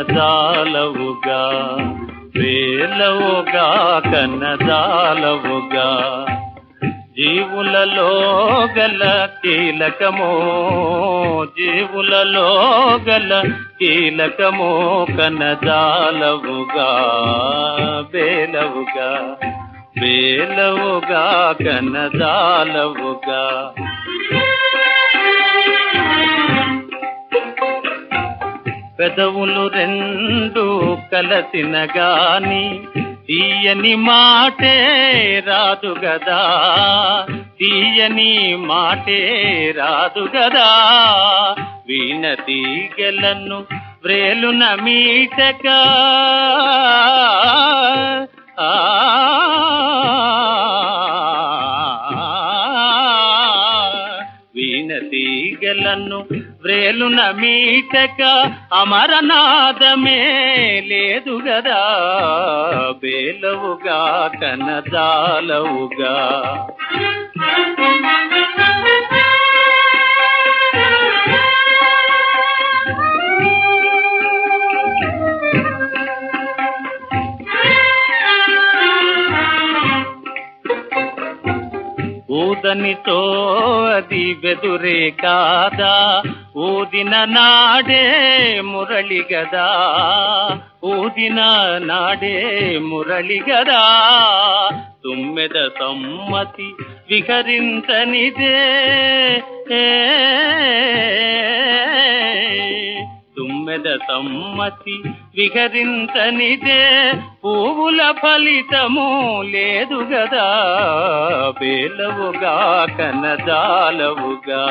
కనదాలవుగా వేలవుగా కనదాలవుగా జీవులలో గల కీలకమో జీవులలో గల కీలకమో కనదాలవుగా బేలవుగా బేలవుగా కనదాలవుగా పెదవులు రెండు కలసిన గాని తీయని మాటే రాదు గదా తీయని మాటే రాదు గదా వీణ తీగలను వ్రేలున మీటగా ఆ వీణ తీగలను వ్రేలున మీటక అమరనాదమే లేదు గదా బేలవుగా కనదాలవుగా ఊదనితో అది బెదురే కాదా ఊదిన నాడే మురళి గదా ఊదిన నాడే మురళి గదా తుమ్మెద సమ్మతి విహరించనిదే తుమ్మెద సమ్మతి విహరించనిదే పువ్వుల ఫలితము లేదు గదా బేలవుగా కనదాలవుగా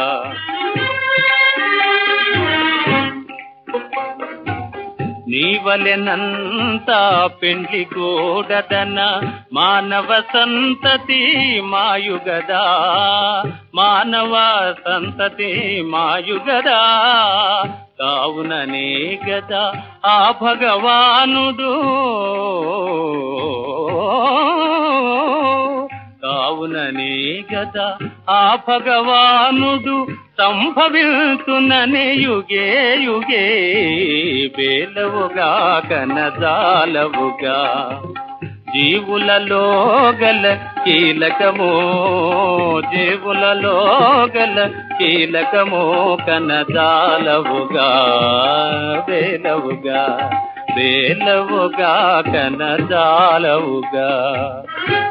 నీవలెనంత పెండ్లి గోడదన మానవ సంతతి మాయుగదా మానవ సంతతి మాయుగదా కావుననే గదా ఆ భగవానుడు కావుననే గదా ఆ భగవానుడు సంభవితుననే యుగే యుగే బేలవుగా కనదాలవుగా జీవులలో గల కీలకమో జీవులలో గల కీలకమో కనదాలవుగా బేలవుగా బేలవుగా కనదాలవుగా